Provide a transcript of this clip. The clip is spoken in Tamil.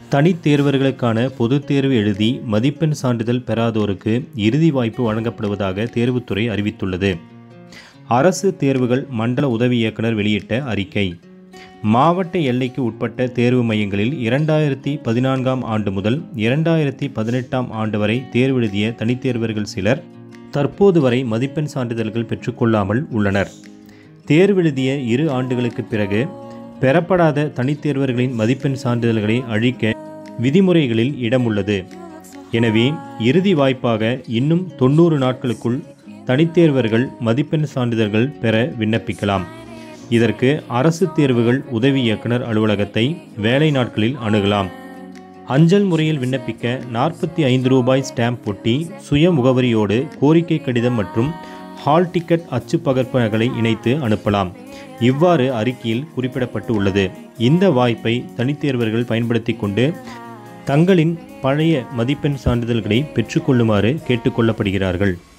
தனித் தேர்வர்களுக்கான பொதுத் தேர்வு எழுதி மதிப்பெண் சான்றிதழ் பெறாதோருக்கு இறுதி வாய்ப்பு வழங்கப்படுவதாக தேர்வுத்துறை அறிவித்துள்ளது அரசு தேர்வுகள் மண்டல உதவி இயக்குனர் வெளியிட்ட அறிக்கை மாவட்ட எல்லைக்கு உட்பட்ட தேர்வு மையங்களில் இரண்டாயிரத்தி பதினான்காம் ஆண்டு முதல் இரண்டாயிரத்தி பதினெட்டாம் ஆண்டு வரை தேர்வு எழுதிய தனித் தேர்வர்கள் சிலர் தற்போது வரை மதிப்பெண் சான்றிதழ்கள் பெற்றுக்கொள்ளாமல் உள்ளனர் தேர்வெழுதிய இரு ஆண்டுகளுக்கு பிறகு பெறப்படாத தனித் தேர்வர்களின் மதிப்பெண் சான்றிதழ்களை அழிக்க விதிமுறைகளில் இடமுள்ளது எனவே இறுதி வாய்ப்பாக இன்னும் தொண்ணூறு நாட்களுக்குள் தனித்தேர்வர்கள் மதிப்பெண் சான்றிதழ்கள் பெற விண்ணப்பிக்கலாம் இதற்கு அரசு தேர்வுகள் உதவி இயக்குனர் அலுவலகத்தை வேலை நாட்களில் அணுகலாம் அஞ்சல் முறையில் விண்ணப்பிக்க நாற்பத்தி ஐந்து ரூபாய் ஸ்டாம்ப் ஒட்டி சுய முகவரியோடு கோரிக்கை கடிதம் மற்றும் ஹால் டிக்கெட் அச்சு பகர்ப்புகளை இணைத்து அனுப்பலாம் இவ்வாறு அறிக்கையில் குறிப்பிடப்பட்டு உள்ளது இந்த வாய்ப்பை தனித்தேர்வர்கள் பயன்படுத்தி கொண்டு தங்களின் பழைய மதிப்பெண் சான்றிதழ்களை பெற்றுக்கொள்ளுமாறு கேட்டுக்கொள்ளப்படுகிறார்கள்